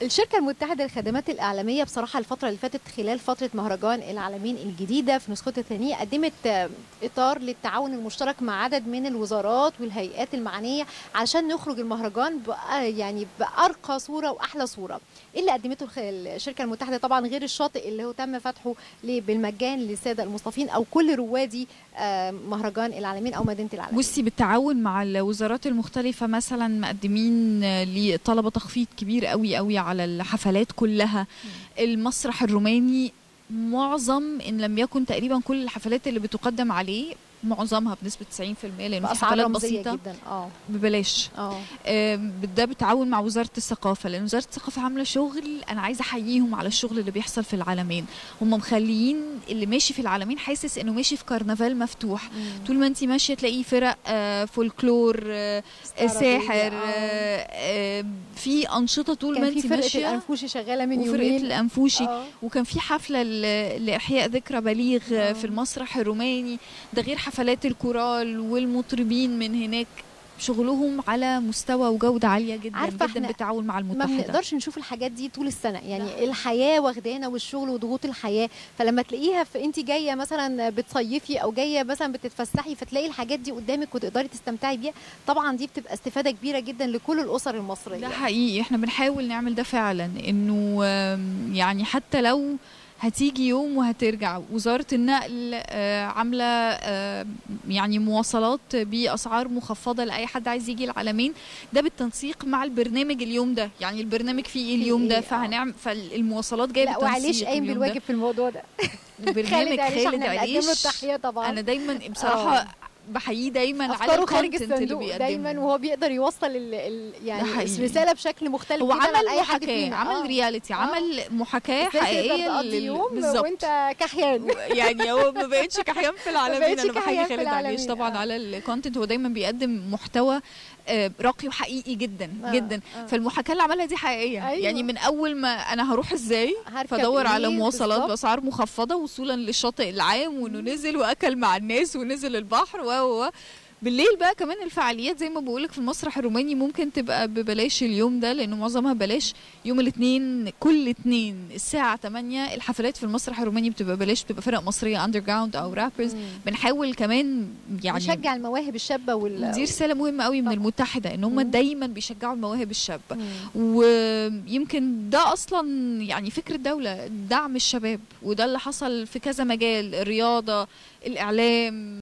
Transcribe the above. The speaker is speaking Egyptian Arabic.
الشركة المتحدة للخدمات الإعلامية بصراحة الفترة اللي فاتت خلال فترة مهرجان العالمين الجديدة في نسخته الثانية قدمت آه، إطار للتعاون المشترك مع عدد من الوزارات والهيئات المعنية علشان نخرج المهرجان بقى يعني بأرقى صورة وأحلى صورة إيه اللي قدمته الخ- الشركة المتحدة طبعا غير الشاطئ اللي هو تم فتحه ل- بالمجان للسادة المصطفين أو كل روادي آه، مهرجان العالمين أو مدينة العالمين بصي بالتعاون مع الوزارات المختلفة مثلا مقدمين آه، لطلبة تخفيض كبير قوي قوي على الحفلات كلها المسرح الروماني معظم ان لم يكن تقريبا كل الحفلات اللي بتقدم عليه معظمها بنسبة 90% لانه في بأسعار حفلات رمزية بسيطة جدا اه ببلاش اه آم، ده بالتعاون مع وزاره الثقافه لان وزاره الثقافه عامله شغل انا عايزه احييهم على الشغل اللي بيحصل في العالمين هم مخليين اللي ماشي في العالمين حاسس انه ماشي في كرنفال مفتوح طول ما انت ماشيه تلاقي فرق آه، فولكلور آه، ساحر آه، آه، في انشطه طول ما كان في انت فرقة ماشيه الأنفوشي شغالة من وفرقه يومين الانفوشي آه. وكان في حفله ل- لاحياء ذكرى بليغ آه. آه. في المسرح الروماني ده غير حفلات الكورال والمطربين من هناك شغلهم على مستوى وجوده عاليه جدا عارفة جدا إحنا بالتعاون مع ما المتحده بنقدرش نشوف الحاجات دي طول السنه يعني ده الحياه واخدانا والشغل وضغوط الحياه فلما تلاقيها في انت جايه مثلا بتصيفي او جايه مثلا بتتفسحي فتلاقي الحاجات دي قدامك وتقدري تستمتعي بيها طبعا دي بتبقى استفاده كبيره جدا لكل الاسر المصريه ده حقيقي احنا بنحاول نعمل ده فعلا انه آم، يعني حتى لو هتيجي يوم وهترجع وزارة النقل آه، عاملة آه، يعني مواصلات بأسعار مخفضة لأي حد عايز يجي العالمين ده بالتنسيق مع البرنامج اليوم ده يعني البرنامج فيه إيه فيه اليوم إيه، ده آه. فهنعمل فالمواصلات جايه لا وعليش بالتنسيق قايم اليوم بالواجب في الموضوع ده ده برنامج عليش خالد احنا بنقدم له عليش التحيه طبعا انا دايما بصراحة آه. بحييه دايما على افكاره خارج الكونتنت اللي الصندوق بيقدمه دايما وهو بيقدر يوصل ال ال ده يعني حقيقي. الرساله بشكل مختلف هو جدا عن عمل اي حد محاكاة فينا عمل آه. رياليتي آه. عمل محاكاة إزاي تقدر حقيقية تقضي لل- يوم بالظبط وانت كحيان يعني هو ما بقتش كحيان في العالمين بقتش انا كحيان بحيي في خالد عليش العالمين، طبعا آه. على الكونتنت هو دايما بيقدم محتوى آه، راقي وحقيقي جدا آه، جدا آه. فالمحاكاه اللي عملها دي حقيقيه أيوة. يعني من اول ما انا هروح ازاي هركب فدور على إيه مواصلات بالظبط. باسعار مخفضه وصولا للشاطئ العام وانه نزل واكل مع الناس ونزل البحر و و و. بالليل بقى كمان الفعاليات زي ما بقولك في المسرح الروماني ممكن تبقى ببلاش اليوم ده لانه معظمها بلاش يوم الاثنين كل اثنين الساعه 8 الحفلات في المسرح الروماني بتبقى بلاش بتبقى فرق مصريه اندر جراوند او رابرز مم. بنحاول كمان يعني نشجع المواهب الشابه وال دي رساله مهمه قوي من طبعا. المتحده ان هم مم. دايما بيشجعوا المواهب الشابه مم. ويمكن ده اصلا يعني فكر الدوله دعم الشباب وده اللي حصل في كذا مجال الرياضه الاعلام